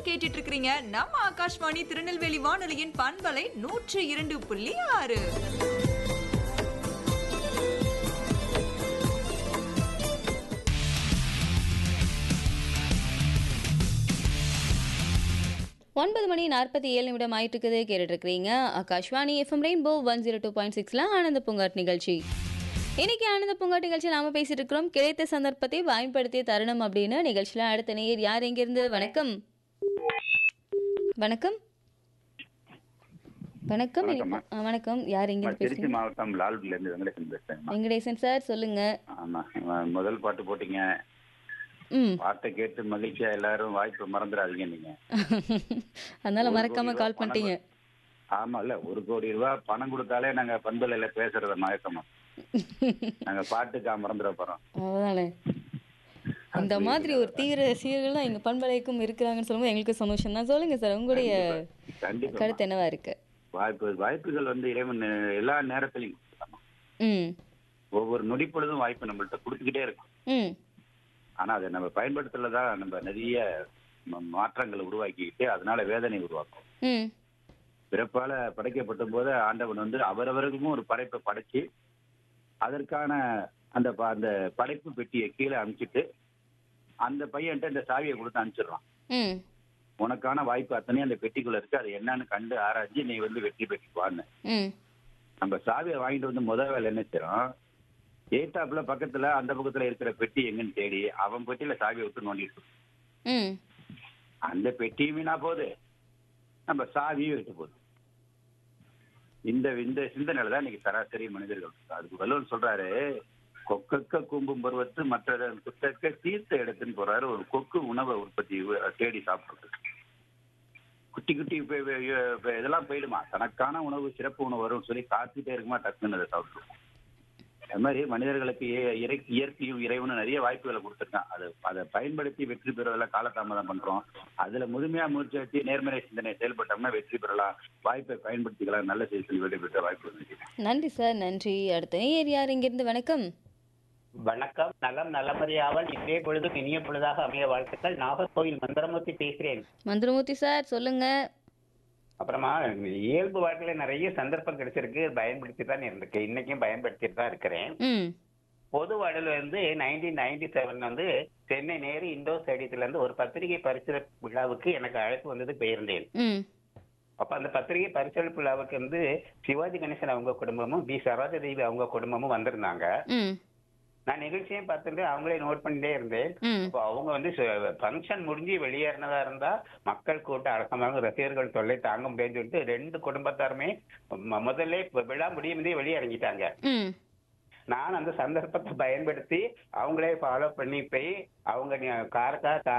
கேட்டுட்டு இருக்கிறீங்க நம்ம ஆகாஷ்வாணி திருநெல்வேலி வானொலியின் பண்பலை நூற்று இரண்டு புள்ளி ஆறு ஒன்பது மணி நாற்பத்தி ஏழு நிமிடம் ஆயிட்டு இருக்குது கேட்டுட்டு இருக்கிறீங்க Akashvani FM rainbow one zero two point சிக்ஸ்ல ஆனந்த பூங்காட் நிகழ்ச்சி இன்னைக்கு ஆனந்த பூங்காட் நிகழ்ச்சி நாம பேசிட்டு இருக்கிறோம் கிடைத்த சந்தர்ப்பத்தை பயன்படுத்திய தருணம் அப்படின்னு நிகழ்ச்சியில அடுத்த நேயர் யார் எங்கிருந்து வணக்கம் வணக்கம் வணக்கம் வணக்கம்மா. இனி- ஆ, வணக்கம் யார் நான் எங்கிருந்து திருச்சி பேசுறீங்க மாவட்டம் லால்குடில இருந்து வெங்கடேசன் பேசுறேன் வெங்கடேசன் சார் சொல்லுங்க ஆமா அஹ் முதல் பாட்டு போட்டீங்க ம் பாட்டை கேட்டு மகிழ்ச்சியா எல்லாரும் வாய்ப்பு மறந்துடாதீங்க நீங்க அதனால ஒரு மறக்காம கோடி கால் ரூபாய் பண்ணிட்டீங்க ஆமா இல்ல ஒரு கோடி ரூபாய் பணம் கொடுத்தாலே நாங்க பண்பலையில பேசுறத மயக்கமா நாங்க பாட்டுக்கா மறந்துட போறோம் அவ்வளோதானே அந்த மாதிரி ஒரு தீவிர ரசிகர்கள்லாம் எங்க பண்பலைக்கும் இருக்கிறாங்கன்னு சொல்லும்போது எங்களுக்கு சந்தோஷம் தான் சொல்லுங்க சார் உங்களுடைய கண்டிப்பா கருத்து என்னவா இருக்கு வாய்ப்பு வாய்ப்புகள் வந்து இறைவன் எல்லா நேரத்திலையும் கொடுத்துட்டான். ம் ஒவ்வொரு நொடி பொழுதும் வாய்ப்பு நம்மள்ட்ட கொடுத்துக்கிட்டே இருக்கும் ம் ஆனா அதை நம்ம பயன்படுத்தல தான் நம்ம நிறைய ம- மாற்றங்களை உருவாக்கிக்கிட்டு அதனால வேதனை உருவாக்கும் ம் பிறப்பால படைக்கப்பட்ட போது ஆண்டவன் வந்து அவரவர்களுக்கும் ஒரு படைப்பை படைச்சு அதற்கான அந்த ப- அந்த படைப்பு பெட்டியை கீழே அனுப்பிச்சிட்டு அந்த பையன்ட்ட இந்த சாவியை கொடுத்து அனுப்பிச்சிடுறான் ம் உனக்கான வாய்ப்பு அத்தனையும் அந்த பெட்டிக்குள்ள இருக்கு அது என்னன்னு கண்டு ஆராய்ச்சி நீ வந்து வெற்றி பெற்றுவான்னு ம் நம்ம சாவியை வாங்கிட்டு வந்து முதல் வேலை என்ன செய்யறோம் ஏத்தாப்புல பக்கத்துல அந்த பக்கத்துல இருக்கிற பெட்டி எங்கன்னு தேடி அவன் பெட்டியில சாவியை விட்டு நோண்டிட்டு இருக்கோம். ம் அந்த பெட்டியும் வீணா போகுது நம்ம சாவியும் விட்டு போகுது இந்த இந்த சிந்தனையில தான் இன்னைக்கு சராசரி மனிதர்கள் இருக்கு. அதுக்கு வள்ளுவன் சொல்றாரு கொக்கக்க கூம்பும் பருவத்து மற்ற குத்தக்க தீர்த்த இடத்துன்னு போறாரு ஒரு கொக்கு உணவை உற்பத்தி உ- தேடி சாப்பிடுறது குட்டி குட்டி இப்ப- இப்ப- இப்ப இதெல்லாம் போயிடுமா தனக்கான உணவு சிறப்பு உணவு வரும்னு சொல்லி காத்துட்டே இருக்குமா டக்குன்னு அதை சாப்பிட்டுருவோம் அது மாதிரி மனிதர்களுக்கு இய- இறை- இயற்கையும் இறைவனும் நிறைய வாய்ப்புகளை கொடுத்துருக்கான் அதை அதை பயன்படுத்தி வெற்றி பெறுவதில் காலதாமதம் பண்றோம் அதுல முழுமையா முயற்சி வச்சு நேர்மறை சிந்தனை செயல்பட்டோம்னா வெற்றி பெறலாம் வாய்ப்பை பயன்படுத்திக்கலாம் நல்ல செய்தி சொல்லி வெற்றி பெற்ற வாய்ப்பு இருக்கு நன்றி சார் நன்றி அடுத்த நேயர் யார் இங்கிருந்து வணக்கம் வணக்கம் நலம் நலமறியாமல் இதே பொழுதும் இனிய பொழுதாக அமைய வாழ்த்துக்கள் நாகர்கோவில் மந்திரமூர்த்தி பேசுகிறேன் மந்திரமூர்த்தி சார் சொல்லுங்க அப்புறமா இயல்பு வாழ்க்கையில நிறைய சந்தர்ப்பம் கிடைச்சிருக்கு பயன்படுத்தி தான் இருந்திருக்கு இன்னைக்கும் பயன்படுத்திட்டு தான் இருக்கிறேன் ம் பொது வாழ்வில் வந்து நைன்டீன் நைன்டி செவன் வந்து சென்னை நேரு இண்டோர் ஸ்டேடியத்துல இருந்து ஒரு பத்திரிகை பரிசு விழாவுக்கு எனக்கு அழைப்பு வந்தது போயிருந்தேன் ம் அப்ப அந்த பத்திரிகை பரிசளிப்பு விழாவுக்கு வந்து சிவாஜி கணேசன் அவங்க குடும்பமும் பி சரோஜா தேவி அவங்க குடும்பமும் வந்திருந்தாங்க ம் நான் நிகழ்ச்சியும் பார்த்துட்டு அவங்களே நோட் பண்ணிட்டே இருந்தேன் ம் இப்போ அவங்க வந்து ஃபங்க்ஷன் முடிஞ்சு வெளியேறினதா இருந்தா மக்கள் கூட்டம் அடக்கமாக ரசிகர்கள் தொல்லை தாங்க முடியும்னு சொல்லிட்டு ரெண்டு குடும்பத்தாருமே ம- முதல்ல இப்ப விழா முடியும் போதே வெளியே இறங்கிட்டாங்க ம் நான் அந்த சந்தர்ப்பத்தை பயன்படுத்தி அவங்களே ஃபாலோ பண்ணி போய் அவங்க காரக்கா